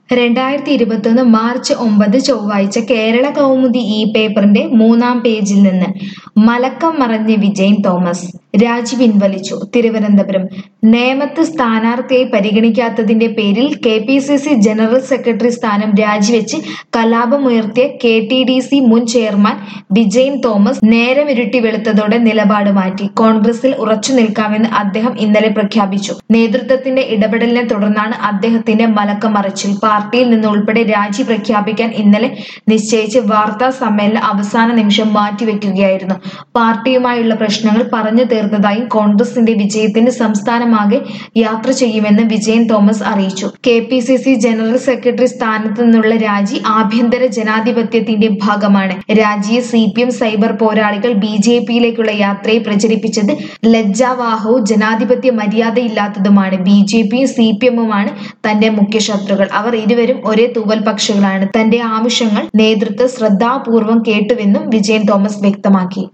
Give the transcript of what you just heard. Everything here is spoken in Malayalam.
രണ്ടായിരത്തി ഇരുപത്തൊന്ന് മാർച്ച് ഒമ്പത് ചൊവ്വാഴ്ച കേരള കൗമുദി ഈ പേപ്പറിന്റെ മൂന്നാം പേജിൽ നിന്ന് മലക്കം മറഞ്ഞ് വിജയൻ തോമസ് രാജി പിൻവലിച്ചു തിരുവനന്തപുരം നേമത്ത് സ്ഥാനാർത്ഥിയായി പരിഗണിക്കാത്തതിന്റെ പേരിൽ K P C C general secretary സ്ഥാനം രാജിവെച്ച് കലാപമുയർത്തിയ കെ ടി ഡി സി മുൻ ചെയർമാൻ വിജയൻ തോമസ് നേരമിരുട്ടി വെളുത്തതോടെ നിലപാട് മാറ്റി കോൺഗ്രസിൽ ഉറച്ചു നിൽക്കാമെന്ന് അദ്ദേഹം ഇന്നലെ പ്രഖ്യാപിച്ചു നേതൃത്വത്തിന്റെ ഇടപെടലിനെ തുടർന്നാണ് അദ്ദേഹത്തിന്റെ മലക്കം മറിച്ചിൽ പാർട്ടിയിൽ നിന്ന് ഉൾപ്പെടെ രാജി പ്രഖ്യാപിക്കാൻ ഇന്നലെ നിശ്ചയിച്ച് വാർത്താ സമ്മേളനം അവസാന നിമിഷം മാറ്റിവെക്കുകയായിരുന്നു പാർട്ടിയുമായുള്ള പ്രശ്നങ്ങൾ പറഞ്ഞു തീർത്തതായും കോൺഗ്രസിന്റെ വിജയത്തിന് സംസ്ഥാനമാകെ യാത്ര ചെയ്യുമെന്ന് വിജയൻ തോമസ് അറിയിച്ചു K P C C general secretary സ്ഥാനത്തു നിന്നുള്ള രാജി ആഭ്യന്തര ജനാധിപത്യത്തിന്റെ ഭാഗമാണ് രാജിയെ സി പി എം സൈബർ പോരാളികൾ ബി ജെ പിയിലേക്കുള്ള യാത്രയെ പ്രചരിപ്പിച്ചത് ലജ്ജാവാഹവും ജനാധിപത്യ മര്യാദയില്ലാത്തതുമാണ് ബി ജെ പിയും സി പി എമ്മുമാണ് തന്റെ മുഖ്യ ശത്രുക്കൾ അവർ ഇരുവരും ഒരേ തൂവൽ പക്ഷികളാണ് തന്റെ ആവശ്യങ്ങൾ നേതൃത്വം ശ്രദ്ധാപൂർവം കേട്ടുവെന്നും വിജയൻ തോമസ് വ്യക്തമാക്കി